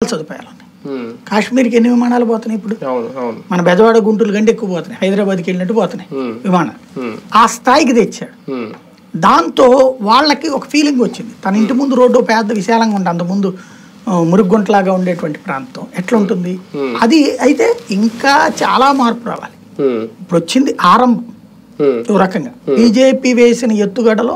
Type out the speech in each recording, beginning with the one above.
సదుపాయాలు ఉన్నాయి ఉమ్. కాశ్మీర్కి ఎన్ని విమానాలు పోతున్నాయి ఇప్పుడు అవును అవును మన బెజవాడ గుంటూరు కంటే ఎక్కువ పోతున్నాయి హైదరాబాద్కి వెళ్ళినట్టు పోతున్నాయి ఉమ్. విమానాలు ఉమ్. ఆ స్థాయికి తెచ్చాడు ఉమ్. దాంతో వాళ్ళకి ఒక ఫీలింగ్ వచ్చింది తన ఇంటి ముందు రోడ్డు పెద్ద విశాలంగా ఉంటుంది అంతకుముందు ఆ, మురుగుంటలాగా ఉండేటువంటి ప్రాంతం ఎట్లా ఉంటుంది అది అయితే ఇంకా చాలా మార్పు రావాలి ఉమ్. ఇప్పుడు వచ్చింది ఆరంభం ఉమ్. ఓ రకంగా బీజేపీ వేసిన ఎత్తుగడలో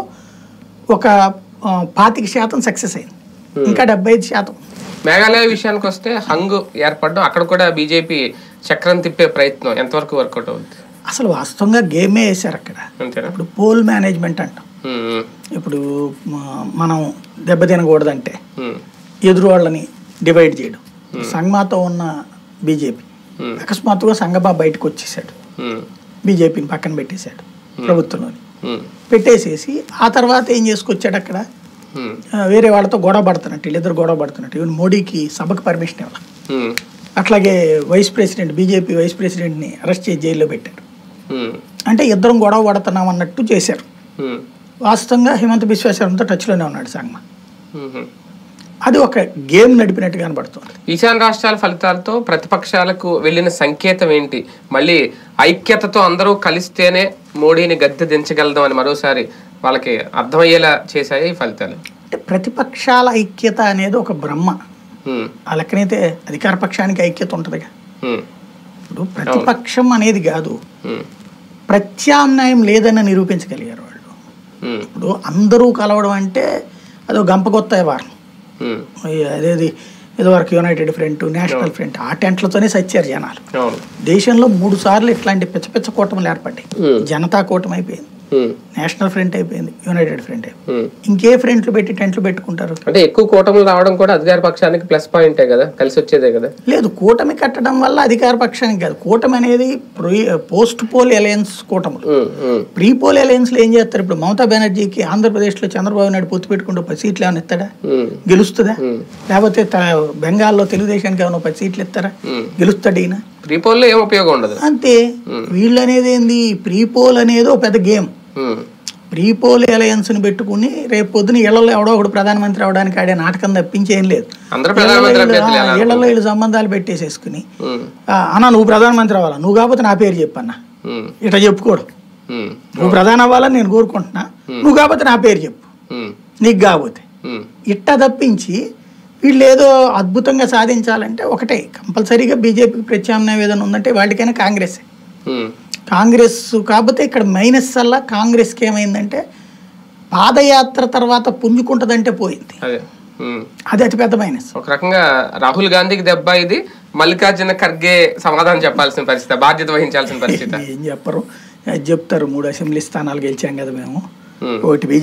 ఒక ఆ, పాతిక శాతం సక్సెస్ అయింది ఇంకా డెబ్బై ఐదు శాతం మేఘాలయ విషయానికి వస్తే హంగ్ ఏర్పడడం అక్కడ కూడా బీజేపీ చక్రం తిప్పే ప్రయత్నం ఎంతవరకు వర్కౌట్ అవుతుంది అసలు వాస్తవంగా గేమే వేశారు అక్కడ అంతేనా ఇప్పుడు పోల్ మేనేజ్మెంట్ అంటాం ఉమ్. ఉమ్. ఇప్పుడు మ- మనం దెబ్బతినకూడదంటే ఉమ్. ఎదురు వాళ్ళని డివైడ్ చేయడం సంగమాతో ఉన్న బీజేపీ Hmm. అకస్మాత్తుగా సంగబా బయటకు వచ్చేసాడు ఉమ్. బీజేపీని పక్కన పెట్టేశాడు ప్రభుత్వంలోని ఉమ్. పెట్టేసేసి ఆ తర్వాత ఏం చేసుకొచ్చాడు అక్కడ ఉమ్. ఆ, వేరే వాళ్ళతో గొడవ పడుతున్నట్టు వీళ్ళిద్దరు గొడవ పడుతున్నట్టు ఈవెన్ మోడీకి సభకు పర్మిషన్ ఇవ్వాలి ఉమ్. అట్లాగే వైస్ ప్రెసిడెంట్ బీజేపీ వైస్ ప్రెసిడెంట్ని అరెస్ట్ చేసి జైల్లో పెట్టారు ఉమ్. అంటే ఇద్దరం గొడవ పడుతున్నాం అన్నట్టు చేశారు ఉమ్. వాస్తవంగా హిమంత బిశ్వేశ్వరంతో టచ్లోనే ఉన్నాడు సంగమ ఉమ్. అది ఒక గేమ్ నడిపినట్టు కనబడుతుంది ఈశాన్య రాష్ట్రాల ఫలితాలతో ప్రతిపక్షాలకు వెళ్ళిన సంకేతం ఏంటి మళ్ళీ ఐక్యతతో అందరూ కలిస్తేనే మోడీని గద్దె దించగలదాం అని మరోసారి వాళ్ళకి అర్థమయ్యేలా చేశాయి ఈ ఫలితాలు అంటే ప్రతిపక్షాల ఐక్యత అనేది ఒక బ్రహ్మ ఉమ్. ఆ లెక్కనైతే అధికార పక్షానికి ఐక్యత ఉంటుందిగా ఉమ్. ఇప్పుడు ప్రతిపక్షం అనేది కాదు ఉమ్. ప్రత్యామ్నాయం లేదని నిరూపించగలిగారు వాళ్ళు ఉమ్. ఇప్పుడు అందరూ కలవడం అంటే అదో గంపగొత్త వారం ఉమ్. అదేది ఇదివరకు యునైటెడ్ ఫ్రంట్ నేషనల్ ఫ్రంట్ ఆ టెంట్లతోనే సచ్చారు జనాలు అవును దేశంలో మూడు సార్లు ఇట్లాంటి పిచ్చ పిచ్చ కూటములు ఏర్పడ్డాయి ఉమ్. జనతా కూటమి అయిపోయింది ఉమ్. నేషనల్ ఫ్రంట్ అయిపోయింది యునైటెడ్ ఫ్రంట్ అయిపోయింది ఉమ్. ఇంకే ఫ్రంట్లు పెట్టి టెంట్లు పెట్టుకుంటారు అంటే ఎక్కువ కూటములు రావడం కూడా అధికార పక్షానికి ప్లస్ పాయింటే కదా కలిసి వచ్చేదే కదా లేదు కూటమి కట్టడం వల్ల అధికార పక్షానికి కాదు కూటమి అనేది పోస్ట్ పోల్ అలయన్స్ కూటములు ఉమ్. ఉమ్. ప్రీ పోల్ అలయన్స్లో ఏం చేస్తారు ఇప్పుడు మమతా బెనర్జీకి ఆంధ్రప్రదేశ్లో చంద్రబాబు నాయుడు పొత్తు పెట్టుకుంటూ పది సీట్లు ఏమైనా ఇస్తాడా ఉమ్. గెలుస్తుందా ఉమ్. లేకపోతే త- బెంగాల్లో తెలుగుదేశానికి ఏమైనా పది సీట్లు ఇస్తారా ఉమ్. గెలుస్తాడు ఈయన ప్రీపోల్లో ఏం ఉపయోగం ఉండదు అంతే వీళ్ళు అనేది ఏంది ప్రీ పోల్ అనేది ఒక పెద్ద గేమ్ ఉమ్. ప్రీ పోల్ అలయన్స్ని పెట్టుకుని రేపు పొద్దున ఇళ్లలో ఎవడో ఒకడు ప్రధానమంత్రి అవడానికి ఆడే నాటకం తప్పించి ఏం లేదు అందరూ ప్రధానమంత్రి అభ్యర్థులు ఎలా ఇళ్లలో వీళ్ళు సంబంధాలు పెట్టేసేసుకుని ఉమ్. "ఆ, అన్నా నువ్వు ప్రధానమంత్రి అవ్వాలా నువ్వు కాకపోతే నా పేరు చెప్పన్నా ఉమ్. ఇట్లా చెప్పుకోడు ఉమ్. నువ్వు ప్రధాని అవ్వాలని నేను కోరుకుంటున్నా నువ్వు కాకపోతే నా పేరు చెప్పు ఉమ్. నీకు కాకపోతే ఉమ్. ఇట్ట తప్పించి వీళ్ళు ఏదో అద్భుతంగా సాధించాలంటే ఒకటే కంపల్సరీగా బీజేపీకి ప్రత్యామ్నాయం ఏదైనా ఉందంటే వాళ్ళకైనా కాంగ్రెస్ ఉమ్. కాంగ్రెస్ కాకపోతే ఇక్కడ మైనస్ వల్ల కాంగ్రెస్కి ఏమైందంటే పాదయాత్ర తర్వాత పుంజుకుంటుందంటే పోయింది అదే ఉమ్. అది అతిపెద్ద మైనస్ ఒక రకంగా రాహుల్ గాంధీకి దెబ్బ ఇది మల్లికార్జున ఖర్గే సమాధానం చెప్పాల్సిన పరిస్థితి బాధ్యత వహించాల్సిన పరిస్థితి ఏం చెప్పరు అది చెప్తారు మూడు అసెంబ్లీ స్థానాలు గెలిచాం కదా మేము ఉమ్. ఒకటి